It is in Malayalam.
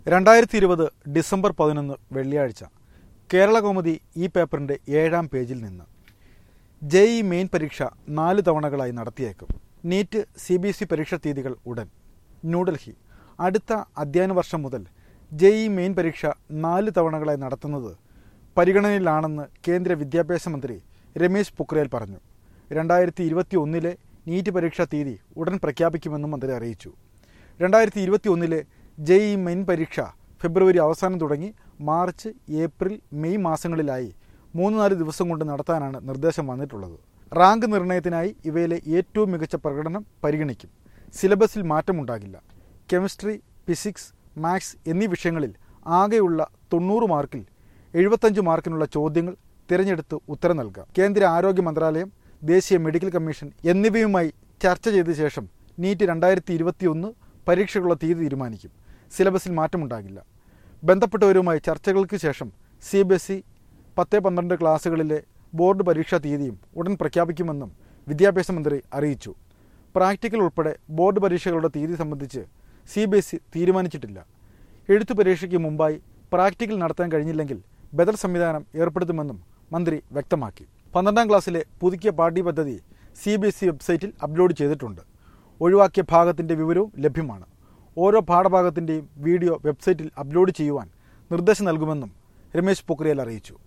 രണ്ടായിരത്തി ഇരുപത് ഡിസംബർ പതിനൊന്ന് വെള്ളിയാഴ്ച കേരള കൗമുദി ഈ പേപ്പറിന്റെ ഏഴാം പേജിൽ നിന്ന് ജെഇ മെയിൻ പരീക്ഷ നാല് തവണകളായി നടത്തിയേക്കും NEET C B S E പരീക്ഷ തീയതികൾ ഉടൻ ന്യൂഡൽഹി അടുത്ത അധ്യയന വർഷം മുതൽ ജെഇ മെയിൻ പരീക്ഷ നാല് തവണകളായി നടത്തുന്നത് പരിഗണനയിലാണെന്ന് കേന്ദ്ര വിദ്യാഭ്യാസ മന്ത്രി രമേശ് പൊക്രിയാൽ പറഞ്ഞു രണ്ടായിരത്തി ഇരുപത്തി ഒന്നിലെ നീറ്റ് പരീക്ഷാ തീയതി ഉടൻ പ്രഖ്യാപിക്കുമെന്നും മന്ത്രി അറിയിച്ചു രണ്ടായിരത്തി ഇരുപത്തി ഒന്നിലെ ജെഇ മെയിൻ പരീക്ഷ ഫെബ്രുവരി അവസാനം തുടങ്ങി മാർച്ച് ഏപ്രിൽ മെയ് മാസങ്ങളിലായി മൂന്ന് നാല് ദിവസം കൊണ്ട് നടത്താനാണ് നിർദ്ദേശം വന്നിട്ടുള്ളത് റാങ്ക് നിർണയത്തിനായി ഇവയിലെ ഏറ്റവും മികച്ച പ്രകടനം പരിഗണിക്കും സിലബസിൽ മാറ്റമുണ്ടാകില്ല കെമിസ്ട്രി ഫിസിക്സ് മാത്സ് എന്നീ വിഷയങ്ങളിൽ ആകെയുള്ള തൊണ്ണൂറ് മാർക്കിൽ എഴുപത്തഞ്ച് മാർക്കിനുള്ള ചോദ്യങ്ങൾ തിരഞ്ഞെടുത്ത് ഉത്തരം നൽകാം കേന്ദ്ര ആരോഗ്യ മന്ത്രാലയം ദേശീയ മെഡിക്കൽ കമ്മീഷൻ എന്നിവയുമായി ചർച്ച ചെയ്ത ശേഷം നീറ്റ് രണ്ടായിരത്തി ഇരുപത്തിയൊന്ന് പരീക്ഷകളുള്ള തീയതി തീരുമാനിക്കും സിലബസിൽ മാറ്റമുണ്ടാകില്ല ബന്ധപ്പെട്ടവരുമായി ചർച്ചകൾക്ക് ശേഷം സി ബി എസ് ഇ പത്ത് പന്ത്രണ്ട് ക്ലാസ്സുകളിലെ ബോർഡ് പരീക്ഷാ തീയതിയും ഉടൻ പ്രഖ്യാപിക്കുമെന്നും വിദ്യാഭ്യാസ മന്ത്രി അറിയിച്ചു പ്രാക്ടിക്കൽ ഉൾപ്പെടെ ബോർഡ് പരീക്ഷകളുടെ തീയതി സംബന്ധിച്ച് സി ബി എസ് ഇ തീരുമാനിച്ചിട്ടില്ല എഴുത്തു പരീക്ഷയ്ക്ക് മുമ്പായി പ്രാക്ടിക്കൽ നടത്താൻ കഴിഞ്ഞില്ലെങ്കിൽ ബദൽ സംവിധാനം ഏർപ്പെടുത്തുമെന്നും മന്ത്രി വ്യക്തമാക്കി പന്ത്രണ്ടാം ക്ലാസ്സിലെ പുതുക്കിയ പാഠ്യപദ്ധതി സി ബി എസ് ഇ വെബ്സൈറ്റിൽ അപ്ലോഡ് ചെയ്തിട്ടുണ്ട് ഒഴിവാക്കിയ ഭാഗത്തിന്റെ വിവരവും ലഭ്യമാണ് ഓരോ പാഠഭാഗത്തിന്റെയും വീഡിയോ വെബ്സൈറ്റിൽ അപ്ലോഡ് ചെയ്യുവാൻ നിർദ്ദേശം നൽകുമെന്നും രമേശ് പൊക്രിയാൽ അറിയിച്ചു